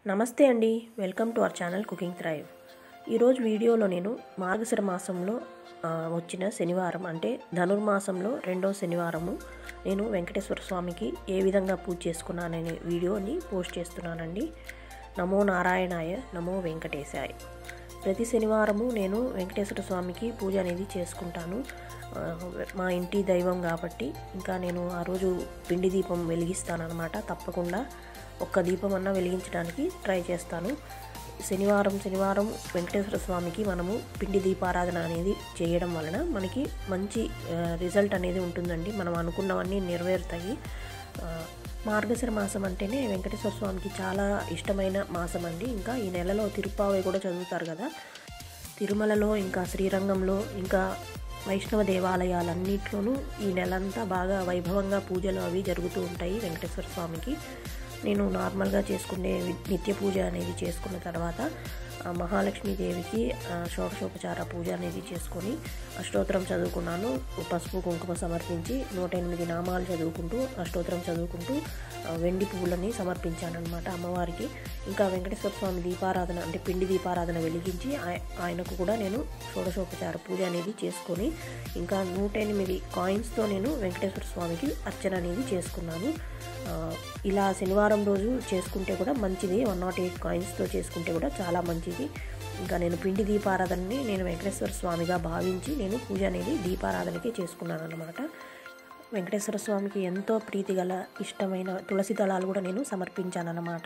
నమస్తే అండి welcome to our channel cooking thrive ఈరోజు వీడియోలో నేను మార్గశిర మాసంలో ఆ, వచ్చిన శనివారం అంటే ధనుర్మాసంలో రెండో శనివారము నేను వెంకటేశ్వర స్వామికి ఏ విధంగా పూజ చేసుకున్నాననే వీడియోని పోస్ట్ చేస్తున్నానండి నమో నారాయణాయ నమో వెంకటేశాయ ప్రతి శనివారము నేను వెంకటేశ్వర స్వామికి పూజ అనేది చేసుకుంటాను ఆ, మా ఇంటి దైవం కాబట్టి ఇంకా నేను ఆ రోజు పిండి దీపం వెలిగిస్తానన్నమాట తప్పకుండా ఒక్క దీపం అన్నా వెలిగించడానికి ట్రై చేస్తాను శనివారం శనివారం వెంకటేశ్వర స్వామికి మనము పిండి దీపారాధన అనేది చేయడం వలన మనకి మంచి ఆ, రిజల్ట్ అనేది ఉంటుందండి మనం అనుకున్నవన్నీ నెరవేరుతాయి ఆ, మార్గశిర మాసం అంటేనే వెంకటేశ్వర స్వామికి చాలా ఇష్టమైన మాసం అండి ఇంకా ఈ నెలలో తిరుప్పావై కూడా చదువుతారు కదా తిరుమలలో ఇంకా శ్రీరంగంలో ఇంకా వైష్ణవ దేవాలయాలన్నిట్లోనూ ఈ నెలంతా బాగా వైభవంగా పూజలు అవి జరుగుతూ ఉంటాయి వెంకటేశ్వర స్వామికి నేను నార్మల్గా చేసుకునే వి- నిత్య పూజ అనేది చేసుకున్న తర్వాత ఆ, మహాలక్ష్మీదేవికి ఆ, షోడశోపచార పూజ అనేది చేసుకొని అష్టోత్తరం చదువుకున్నాను పసుపు కుంకుమ సమర్పించి నూట ఎనిమిది నామాలు చదువుకుంటూ అష్టోత్తరం చదువుకుంటూ ఆ, వెండి పువ్వులని సమర్పించానన్నమాట అమ్మవారికి ఇంకా వెంకటేశ్వర స్వామి దీపారాధన అంటే పిండి దీపారాధన వెలిగించి ఆయ- ఆయనకు కూడా నేను షోడశోపచార పూజ అనేది చేసుకొని ఇంకా నూట ఎనిమిది కాయిన్స్తో నేను వెంకటేశ్వర స్వామికి అర్చన అనేది చేసుకున్నాను ఆ, ఇలా శనివారం రోజు చేసుకుంటే కూడా మంచిది వన్ నాట్ ఎయిట్ కాయిన్స్తో చేసుకుంటే కూడా చాలా మంచిది ఇంకా నేను పిండి దీపారాధనని నేను వెంకటేశ్వర స్వామిగా భావించి నేను పూజ అనేది దీపారాధనకే చేసుకున్నాను అనమాట వెంకటేశ్వర స్వామికి ఎంతో ప్రీతిగల ఇష్టమైన తులసి దళాలు కూడా నేను సమర్పించానన్నమాట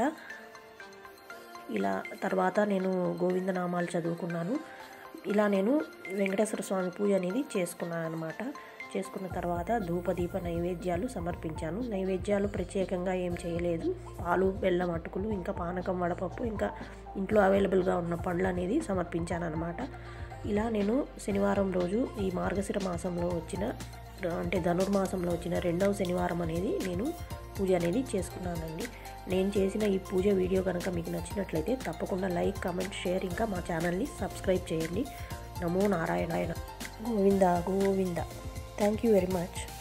ఇలా తర్వాత నేను గోవిందనామాలు చదువుకున్నాను ఇలా నేను వెంకటేశ్వర స్వామి పూజ అనేది చేసుకున్నాను అనమాట చేసుకున్న తర్వాత ధూపదీప నైవేద్యాలు సమర్పించాను నైవేద్యాలు ప్రత్యేకంగా ఏం చేయలేదు పాలు బెల్లం అటుకులు ఇంకా పానకం వడపప్పు ఇంకా ఇంట్లో అవైలబుల్గా ఉన్న పండ్లు అనేది సమర్పించాను అనమాట ఇలా నేను శనివారం రోజు ఈ మార్గశిర మాసంలో వచ్చిన అంటే ధనుర్మాసంలో వచ్చిన రెండవ శనివారం అనేది నేను పూజ అనేది చేసుకున్నానండి నేను చేసిన ఈ పూజ వీడియో కనుక మీకు నచ్చినట్లయితే తప్పకుండా లైక్ కామెంట్ షేర్ ఇంకా మా ఛానల్ని సబ్స్క్రైబ్ చేయండి నమో నారాయణాయన Govinda Govinda thank you very much